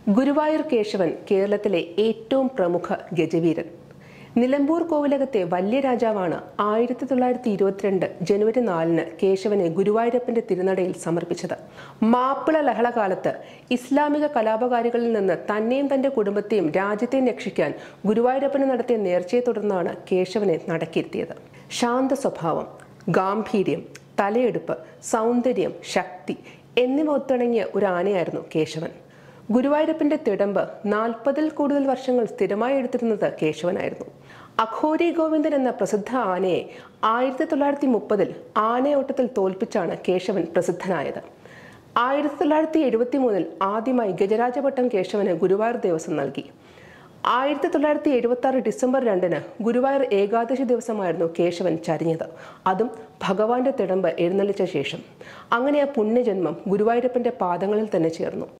ഗുരുവായൂർ കേശവൻ കേരളത്തിലെ ഏറ്റവും പ്രമുഖ ഗജവീരൻ നിലമ്പൂർ കോവിലകത്തെ വലിയ രാജാവാണ് ആയിരത്തി തൊള്ളായിരത്തി ഇരുപത്തിരണ്ട് ജനുവരി നാലിന് കേശവനെ ഗുരുവായൂരപ്പന്റെ തിരുനടയിൽ സമർപ്പിച്ചത് മാപ്പിള ലഹളകാലത്ത് ഇസ്ലാമിക കലാപകാരികളിൽ നിന്ന് തന്നെയും തന്റെ കുടുംബത്തെയും രാജ്യത്തെയും രക്ഷിക്കാൻ ഗുരുവായൂരപ്പന് നടത്തിയ നേർച്ചയെ തുടർന്നാണ് കേശവനെ നടക്കിരുത്തിയത് ശാന്ത സ്വഭാവം ഗാംഭീര്യം തലയെടുപ്പ് സൗന്ദര്യം ശക്തി എന്നിവ ഒത്തിണങ്ങിയ ഒരു ആനയായിരുന്നു കേശവൻ ഗുരുവായൂരപ്പന്റെ തിടമ്പ് നാൽപ്പതിൽ കൂടുതൽ വർഷങ്ങൾ സ്ഥിരമായി എടുത്തിരുന്നത് കേശവനായിരുന്നു അഘോരി ഗോവിന്ദൻ എന്ന പ്രസിദ്ധ ആനയെ ആയിരത്തി തൊള്ളായിരത്തി മുപ്പതിൽ ആനയോട്ടത്തിൽ തോൽപ്പിച്ചാണ് കേശവൻ പ്രസിദ്ധനായത് ആയിരത്തി തൊള്ളായിരത്തി എഴുപത്തി മൂന്നിൽ ആദ്യമായി ഗജരാജപട്ടം കേശവന് ഗുരുവായൂർ ദേവസ്വം നൽകി ആയിരത്തി തൊള്ളായിരത്തി എഴുപത്തി ആറ് ഡിസംബർ രണ്ടിന് ഗുരുവായൂർ ഏകാദശി ദിവസമായിരുന്നു കേശവൻ ചരിഞ്ഞത് അതും ഭഗവാന്റെ തിടമ്പ് എഴുന്നള്ളിച്ച ശേഷം അങ്ങനെ ആ പുണ്യജന്മം ഗുരുവായൂരപ്പന്റെ പാദങ്ങളിൽ തന്നെ ചേർന്നു